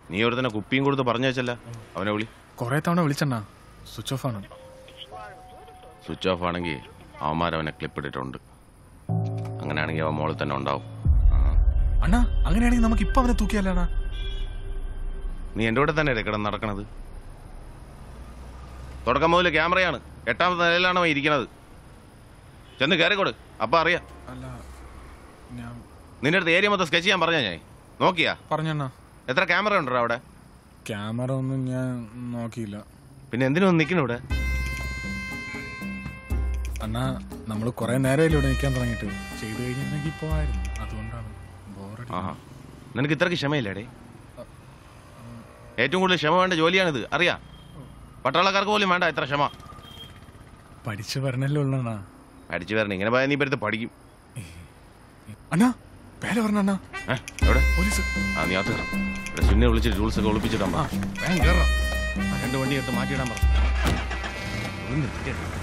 നീ ഒരുത്തന്നെ കുപ്പിയും കൊടുത്ത് പറഞ്ഞു വെച്ചല്ല അവനെ വിളി കുറെ തവണ വിളിച്ചണ്ണാ സ്വിച്ച് ഓഫ് ആണ് സ്വിച്ച് ഓഫ് ആണെങ്കിൽ അവന്മാരവനെ ക്ലിപ്പ് ഇട്ടിട്ടുണ്ട് അങ്ങനെയാണെങ്കിൽ അവൻ മോളിൽ തന്നെ ഉണ്ടാവും ആ. അണ്ണാ അങ്ങനെയാണെങ്കിൽ നമുക്ക് ഇപ്പൊ അവനെ തൂക്കിയല്ലണ്ണാ നീ എൻ്റെ കൂടെ തന്നെ കിടന്ന് നടക്കണത് തുടക്കം മുതൽ ക്യാമറയാണ് എട്ടാമത്തെ നിലയിലാണ് അവൻ ഇരിക്കണത് ചെന്ന് കയറിക്കോട് അപ്പം അറിയാം അല്ല ഞാൻ നിന്റെ അടുത്ത് ഏരിയ മൊത്തം സ്കെച്ച് ചെയ്യാൻ പറഞ്ഞാ ഞാൻ നോക്കിയാ പറഞ്ഞണ്ണാ എത്ര ക്യാമറ ഉണ്ടോ അവിടെ ക്യാമറ ഒന്നും ഞാൻ നോക്കിയില്ല പിന്നെ എന്തിനു നിൽക്കുന്നു ഇവിടെ അണ്ണാ നമ്മൾ കുറെ നേരമല്ലേ ഇവിടെ നിൽക്കാൻ തുടങ്ങിയിട്ട് ചെയ്തു കഴിഞ്ഞിട്ടുണ്ടെങ്കിൽ പോവായിരുന്നു അതുകൊണ്ടാണ് ബോറടി ആഹാ നിനക്ക് ഇത്രയ്ക്ക് ക്ഷമയില്ലേടേ ഏറ്റവും കൂടുതൽ ക്ഷമ വേണ്ട ജോലിയാണിത് അറിയാ പട്ടാളക്കാർക്ക് പോലും വേണ്ട ഇത്ര ക്ഷമ പഠിച്ചു വരണല്ലേ ഉള്ളണ്ണാ അടിച്ചു വരണം ഇങ്ങനെ പോയാൽ നീ ഇപ്പടുത്ത് പഠിക്കും അണ്ണാ പേര് പറഞ്ഞ അണ്ണാ ഏ, എവിടെ പോലീസ് ആ നീ അകത്ത് കയറാം ഇവിടെ സുന്നെ വിളിച്ചിട്ട് റൂൾസ് ഒക്കെ ഒളിപ്പിച്ചിട്ടാ ആ വേഗം കയറാം രണ്ട് വണ്ടി എടുത്ത് മാറ്റിയിടാൻ പറ